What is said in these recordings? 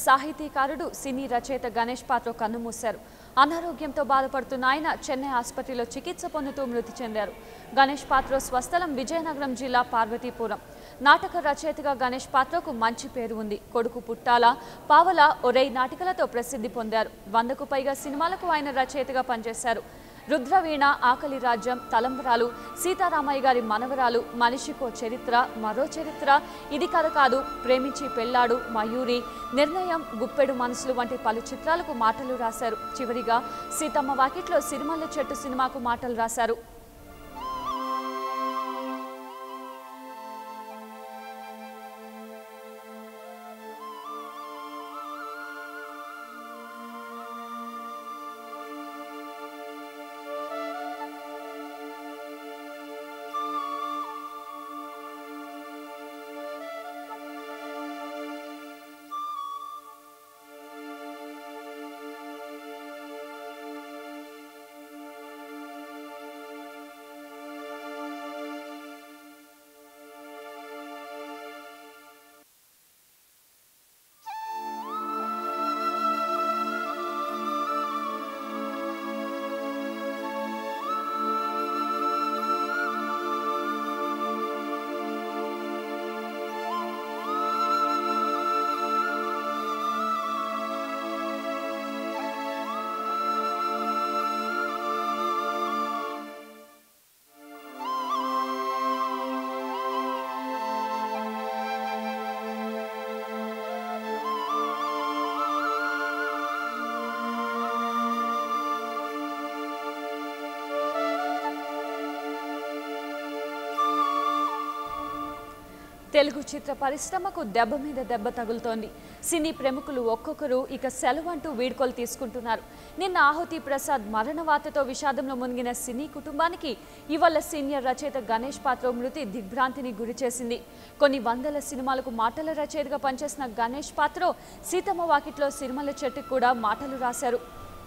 సాహితీకారుడు సినీ రచయిత గణేష్ పాత్ర కన్నుమూశారు అనారోగ్యంతో బాధపడుతున్న ఆయన చెన్నై ఆసుపత్రిలో చికిత్స పొందుతూ మృతి చెందారు గణేష్ పాత్ర స్వస్థలం విజయనగరం జిల్లా పార్వతీపురం నాటక రచయితగా గణేష్ పాత్రకు మంచి పేరు ఉంది కొడుకు పుట్టాల పావల ఒరై నాటికలతో ప్రసిద్ధి పొందారు వందకు పైగా సినిమాలకు ఆయన రచయితగా పనిచేశారు రుద్రవీణ ఆకలి రాజ్యం తలంబరాలు సీతారామయ్య గారి మనవరాలు మనిషికో చరిత్ర మరో చరిత్ర ఇది కథ కాదు ప్రేమించి పెళ్ళాడు మయూరి నిర్ణయం గుప్పెడు మనసులు వంటి పలు చిత్రాలకు మాటలు రాశారు చివరిగా సీతమ్మ వాకిట్లో సిరిమల్ల చెట్టు సినిమాకు మాటలు రాశారు తెలుగు చిత్ర పరిశ్రమకు దెబ్బ మీద దెబ్బ తగులుతోంది సినీ ప్రముఖులు ఒక్కొక్కరు ఇక సెలవు అంటూ వీడ్కోలు తీసుకుంటున్నారు నిన్న ఆహుతి ప్రసాద్ మరణవాతతో విషాదంలో మునిగిన సినీ కుటుంబానికి ఇవాళ సీనియర్ రచయిత గణేష్ పాత్ర మృతి దిగ్భ్రాంతిని గురిచేసింది కొన్ని వందల సినిమాలకు మాటల రచయితగా పనిచేసిన గణేష్ పాత్ర సీతమ్మ వాకిట్లో సిరిమల చెట్టుకు కూడా మాటలు రాశారు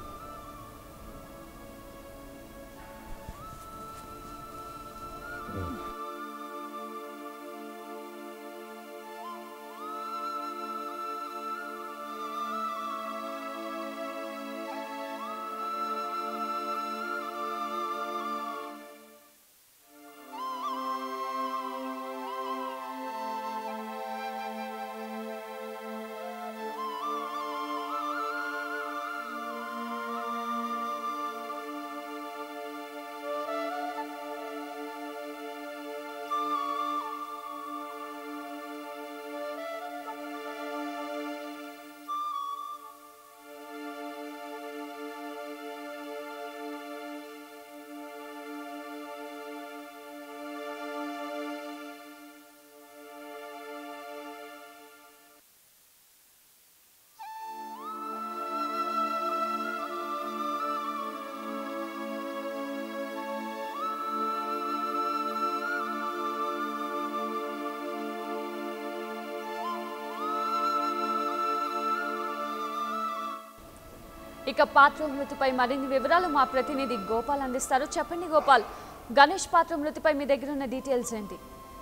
ఇక పాత్ర మృతిపై మరిన్ని వివరాలు మా ప్రతినిధి గోపాల్ అందిస్తారు చెప్పండి గోపాల్ గణేష్ పాత్ర మృతిపై మీ దగ్గర ఉన్న డీటెయిల్స్ ఏంటి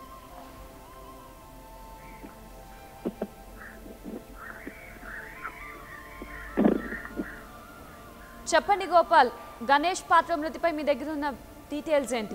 చెప్పండి గోపాల్ గణేష్ పాత్ర మృతిపై మీ దగ్గర ఉన్న డీటెయిల్స్ ఏంటి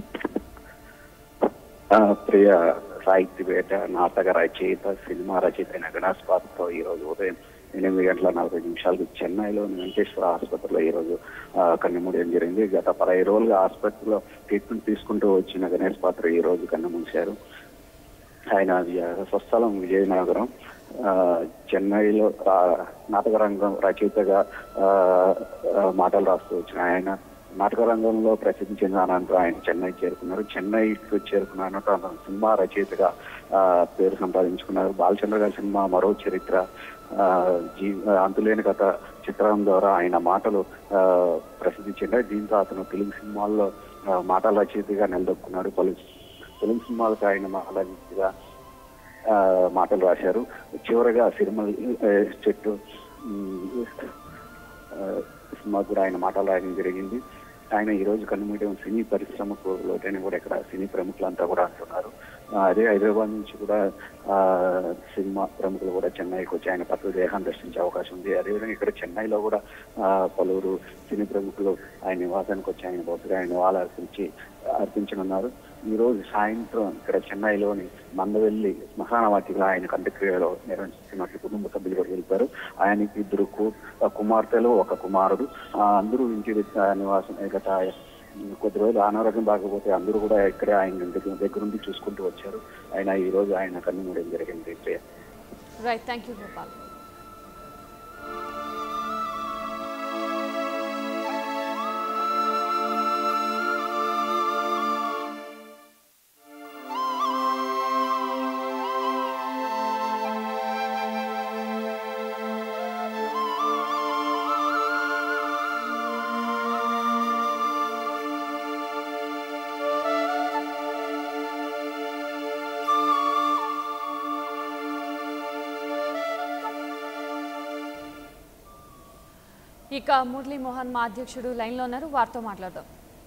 ఆ, ప్రియ సాహిత్యవేత్త నాటక రచయిత సినిమా రచయిత అయిన గణేష్ పాత్రతో ఈ రోజు ఉదయం ఎనిమిది గంటల నలభై నిమిషాలకు చెన్నైలోని వెంకటేశ్వర ఆసుపత్రిలో ఈ రోజు ఆ, కన్నుమూయడం జరిగింది గత పదహైదు రోజులుగా ఆసుపత్రిలో ట్రీట్మెంట్ తీసుకుంటూ వచ్చిన గణేష్ పాత్ర ఈ రోజు కన్నుమూశారు ఆయన వి- స్వస్థలం విజయనగరం ఆ, చెన్నైలో ఆ, నాటక రంగం రచయితగా ఆ, ఆ, మాటలు రాస్తూ వచ్చిన ఆయన నాటక రంగంలో ప్రసిద్ధి చెందిన అనంతరం ఆయన చెన్నై చేరుకున్నారు చెన్నైకి చేరుకున్న అనంతరం సినిమా రచయితగా ఆ, పేరు సంపాదించుకున్నారు బాలచంద్ర గారి సినిమా మరో చరిత్ర ఆ, జీ అంతులేని కథ చిత్రం ద్వారా ఆయన మాటలు ఆ, ప్రసిద్ధి చెందాయి దీంతో అతను తెలుగు సినిమాల్లో ఆ, మాటల రచయితగా నిలదొక్కున్నాడు పలు తెలుగు సినిమాలకు ఆయన మాటలగా ఆ, మాటలు రాశారు చివరగా సిరిమల్ ఆ, చెట్టు ఉమ్, ఆ, సినిమా కూడా ఆయన మాటలు రాయడం జరిగింది ఆయన ఈ రోజు కన్నుమూయడం సినీ పరిశ్రమకు లోటైన కూడా ఇక్కడ సినీ ప్రముఖులంతా కూడా అంటున్నారు ఆ, అదే హైదరాబాద్ నుంచి కూడా ఆ, సినిమా ప్రముఖులు కూడా చెన్నైకి వచ్చి ఆయన పత్ర దేహాన్ని దర్శించే అవకాశం ఉంది అదేవిధంగా ఇక్కడ చెన్నైలో కూడా ఆ, పలువురు సినీ ప్రముఖులు ఆయన నివాసానికి వచ్చి ఆయన బహుశా ఆయన నివాళులు అర్పించి అర్పించనున్నారు ఈ రోజు సాయంత్రం ఇక్కడ చెన్నైలోని మందవెల్లి శ్మశాన వాటిలో ఆయన అంత్యక్రియలో నిర్వహిస్తున్నట్లు కుటుంబ సభ్యులు కూడా తెలిపారు ఆయనకి ఇద్దరు కు- కుమార్తెలు ఒక కుమారుడు ఆ, అందరూ ఇంటి దగ్గర నివాసం గత కొద్ది రోజులు అనారోగ్యం బాగపోతే అందరూ కూడా ఇక్కడే ఆయన దగ్గర దగ్గరుండి చూసుకుంటూ వచ్చారు ఆయన ఈ రోజు ఆయన కన్ను మూయడం జరిగింది Priya right thank you Gopal ఇక మురళీ మోహన్ మా అధ్యక్షుడు లైన్లో ఉన్నారు వారితో మాట్లాడదాం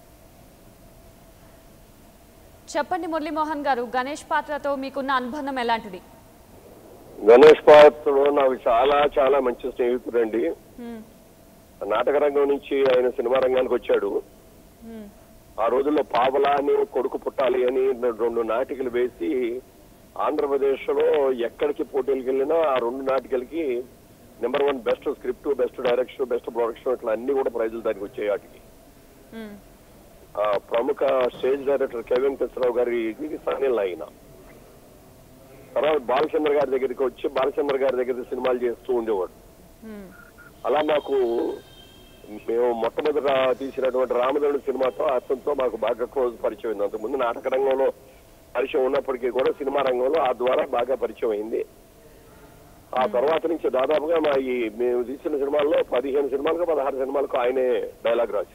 చెప్పండి మురళీ మోహన్ గారు గణేష్ పాత్రతో మీకున్న అనుబంధం ఎలాంటిది గణేష్ పాత్రుడు నాకు చాలా చాలా మంచి స్నేహితుడండి హ్మ్, నాటక రంగం నుంచి ఆయన సినిమా రంగానికి వచ్చాడు హ్మ్, ఆ రోజుల్లో పావలా అని కొడుకు పుట్టాలి అని రెండు నాటికలు వేసి ఆంధ్రప్రదేశ్ లో ఎక్కడికి పోటీలకు వెళ్ళినా ఆ రెండు నాటికలకి number one best script best direction best production ఇట్లా అన్ని కూడా ప్రైజులు దానికి వచ్చాయి వాటికి హ్మ్, ఆ ప్రముఖ స్టేజ్ డైరెక్టర్ కె వెంకటేశ్వరరావు గారి సన్నిల్ ఆయన తర్వాత బాలచంద్ర గారి దగ్గరికి వచ్చి బాలచంద్ర గారి దగ్గర సినిమాలు చేస్తూ ఉండేవాడు హ్మ్, అలా మాకు మేము మొట్టమొదట తీసినటువంటి రామధనుడు సినిమాతో అతనితో మాకు బాగా క్లోజ్ పరిచయం అయింది అంతకుముందు నాటక రంగంలో పరిచయం ఉన్నప్పటికీ కూడా సినిమా రంగంలో ఆ ద్వారా బాగా పరిచయం అయింది ఆ తర్వాత నుంచి దాదాపుగా మా ఈ మేము తీసిన సినిమాల్లో పదిహేను సినిమాలకు పదహారు సినిమాలకు ఆయనే డైలాగ్ రాజు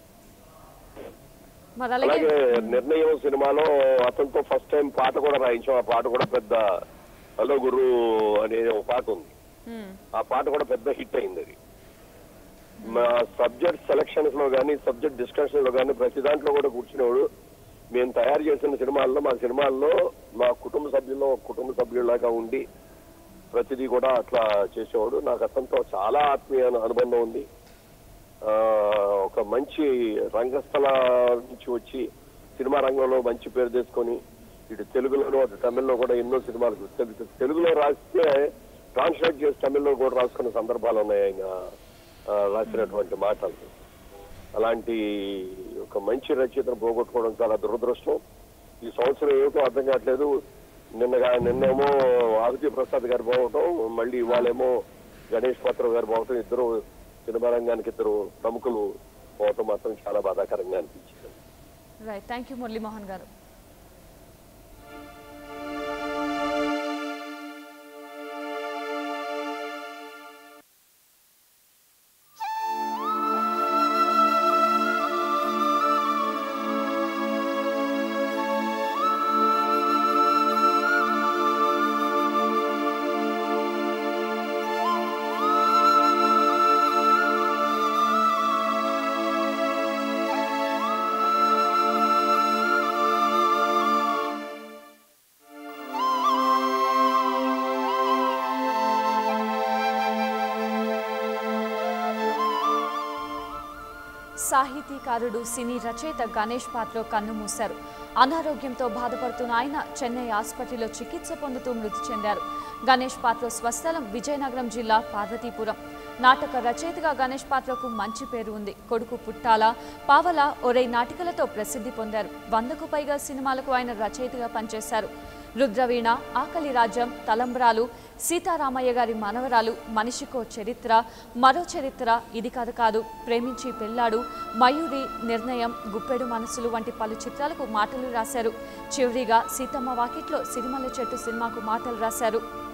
మరి అలాగే అలాగే నిర్ణయం సినిమాలో అతనితో ఫస్ట్ టైం పాట కూడా రాయించాం ఆ పాట కూడా పెద్ద హలో గురు అనే ఒక పాట ఉంది హ్మ్, ఆ పాట కూడా పెద్ద హిట్ అయింది అది మా సబ్జెక్ట్ సెలక్షన్స్ లో కానీ సబ్జెక్ట్ డిస్కషన్ లో కానీ ప్రతి దాంట్లో కూడా కూర్చునేవాడు మేము తయారు చేసిన సినిమాల్లో మా సినిమాల్లో మా కుటుంబ సభ్యుల్లో ఒక కుటుంబ సభ్యులాగా ఉండి ప్రతిదీ కూడా అట్లా చేసేవాడు నాకు అతనితో చాలా ఆత్మీయ అనుబంధం ఉంది ఆ, ఒక మంచి రంగస్థల నుంచి వచ్చి సినిమా రంగంలో మంచి పేరు తెచ్చుకొని ఇటు తెలుగులోనూ అటు తమిళ్లో కూడా ఎన్నో సినిమాలు తెలు- తెలుగులో రాస్తే ట్రాన్స్లేట్ చేసి తమిళ్లో కూడా రాసుకున్న సందర్భాలు ఉన్నాయి ఆయన ఆ, రాసినటువంటి మాటలు అలాంటి ఒక మంచి రచయితను పోగొట్టుకోవడం చాలా దురదృష్టం ఈ సంవత్సరం ఏమిటో అర్థం కావట్లేదు నిన్నగా నిన్నేమో ఆదిత్య ప్రసాద్ గారు పోవటం మళ్ళీ ఇవాళేమో గణేష్ పాత్ర గారు పోవటం ఇద్దరు సినిమా రంగానికి ఇద్దరు ప్రముఖులు పోవటం మాత్రం చాలా బాధాకరంగా అనిపించింది right thank you Murali Mohan గారు సాహితీకారుడు సినీ రచయిత గణేష్ పాత్ర కన్నుమూశారు అనారోగ్యంతో బాధపడుతున్న ఆయన చెన్నై ఆసుపత్రిలో చికిత్స పొందుతూ మృతి చెందారు గణేష్ పాత్ర స్వస్థలం విజయనగరం జిల్లా పార్వతీపురం నాటక రచయితగా గణేష్ పాత్రకు మంచి పేరు ఉంది కొడుకు పుట్టాల పావల ఒరై నాటికలతో ప్రసిద్ధి పొందారు వందకు పైగా సినిమాలకు ఆయన రచయితగా పనిచేశారు రుద్రవీణ ఆకలి రాజ్యం తలంబ్రాలు సీతారామయ్య గారి మనవరాలు మనిషికో చరిత్ర మరో చరిత్ర ఇది కథ కాదు ప్రేమించి పెళ్ళాడు మయూరి నిర్ణయం గుప్పెడు మనసులు వంటి పలు చిత్రాలకు మాటలు రాశారు చివరిగా సీతమ్మ వాకిట్లో సిరిమల్ల చెట్టు సినిమాకు మాటలు రాశారు